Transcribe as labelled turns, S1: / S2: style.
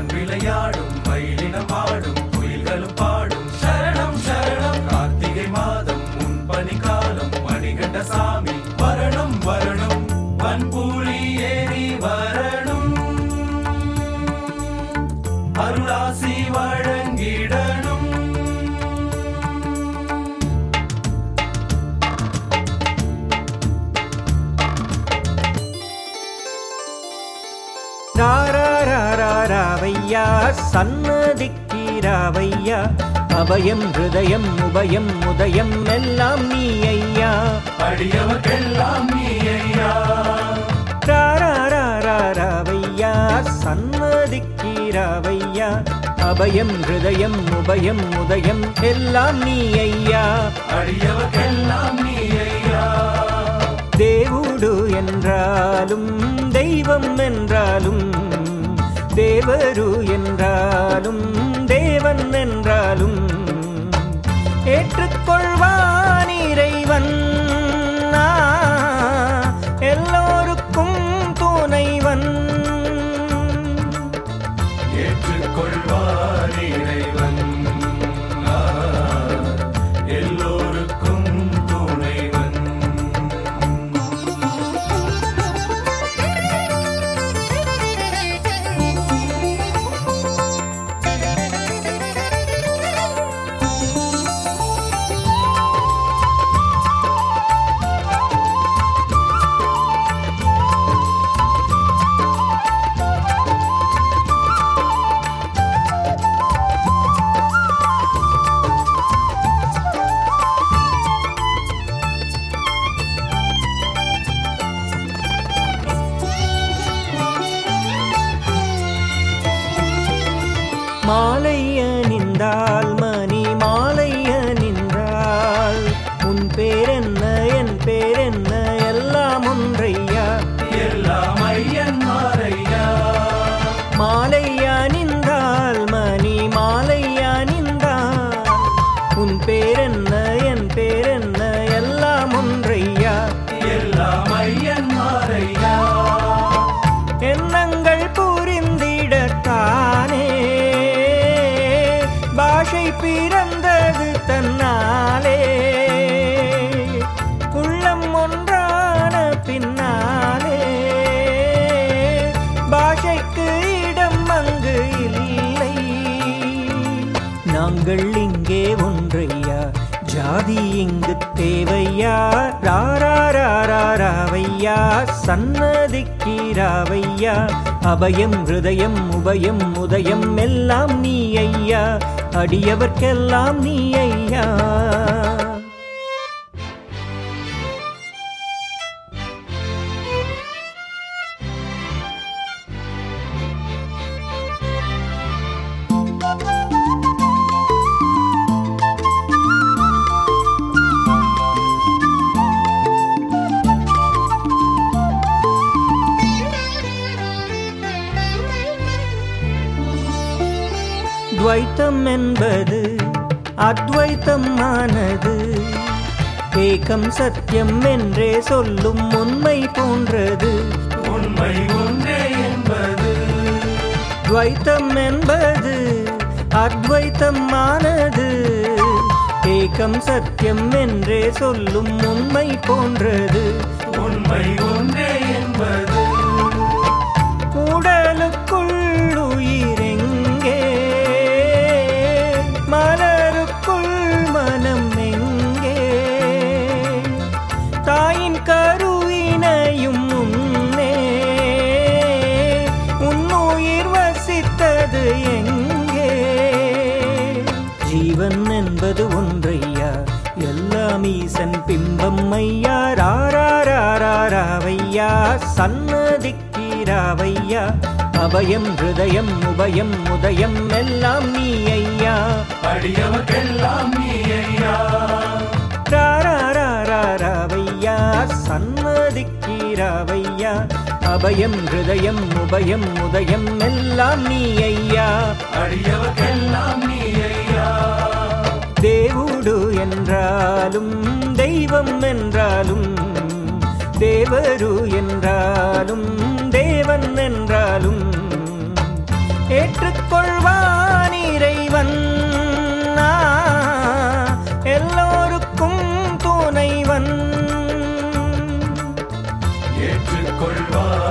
S1: மான் விளையாடும் மயிலினம் ஆடும் குயில்களும் பாடும் சரணம் சரணம் கார்த்திகை மாதம் முன்பனி காலம் மணிகண்ட சாமி வரணும் வரணும் பண்பூலி ஏறி வரணும் அருளாசி வழங்கிடணும்
S2: ராராராராராவையா சன்னதிக்கீராவையா அபயம் ஹிருதயம் உபயம் உதயம் எல்லாம் நீ ஐயா
S1: அடியவர்க்கெல்லாம் நீ ஐயா
S2: ராராராராராவையா சன்னதிக்கீராவையா அபயம் ஹிருதயம் உபயம் உதயம் எல்லாம் நீ ஐயா
S1: அடியவர்க்கெல்லாம் நீ ஐயா
S2: దేవుడు என்றாலும் தெய்வம் என்றாலும் தேவரு என்றாலும் தேவன் என்றாலும் ஏற்றுக்கொள்வான் இறைவன் ஆ, எல்லோருக்கும் துணைவன்
S1: ஏற்றுக்கொள்வார் இறைவன் ஆ, எல்லோருக்கும் துணைவன்
S2: மாலை அணிந்தால் மணி மாலை அணிந்தால் உன் பேரென்ன என் பேரென்ன எல்லாம் ஒன்றையா
S1: எல்லாம் ஐயன் மாறையா
S2: மாலை அணிந்தால் மணி மாலை அணிந்தால் உன் பேரென்ன என் பேரென்ன எல்லாம் ஒன்றையா
S1: எல்லாம் ஐயன் மாறையா
S2: எண்ணங்கள் புரிந்திடத்தானே பாஷை பிறந்தது தன்னாலே உள்ளம் ஒன்றான பின்னாலே பாஷைக்கு இடம் அங்கு இல்லை நாங்கள் இங்கே ஒன்றையா ஜாதி இங்கு தேவையா ராராராராராவையா சன்னதிக்கீராவையா அபயம் ஹிருதயம் உபயம் உதயம் எல்லாம் நீ ஐயா அடியவர்க்கெல்லாம் நீ ஐயா துவைத்தம் என்பது அத்வைத்தம் ஆனது ஏகம் சத்தியம் என்றே சொல்லும் உண்மை போன்றது
S1: உண்மை ஒன்றே என்பது
S2: துவைத்தம் என்பது அத்வைத்தம் ஆனது ஏகம் சத்தியம் என்றே சொல்லும் உண்மை போன்றது
S1: உண்மை ஒன்றே என்பது
S2: உடலுக்குள் உயிரெங்கே மலருக்குள் மனம் எங்கே தாயின் கருவினையும் முன்னே உன்னுயிர் வசித்தது எங்கே ஜீவன் என்பது ஒன்றையா எல்லாம் ஈசன் பிம்பம் ஐயா ராராராராராவையா சன்னதிக்கீராவையா அபயம் ஹிருதயம் உபயம் உதயம் எல்லாம் நீ ஐயா
S1: அடியவர்க்கெல்லாம் நீ ஐயா
S2: ராராராராவையா சன்னதிக்கீராவையா அபயம் ஹிருதயம் உபயம் உதயம் எல்லாம் நீ ஐயா
S1: அடியவர்க்கெல்லாம் நீ ஐயா
S2: దేవుడు என்றாலும் தெய்வம் என்றாலும் தேவரு என்றாலும் தேவன் என்றாலும் ஏற்றுக்கொள்வான் இறைவன் ஆ, எல்லோருக்கும் துணைவன்
S1: ஏற்றுக்கொள்வார்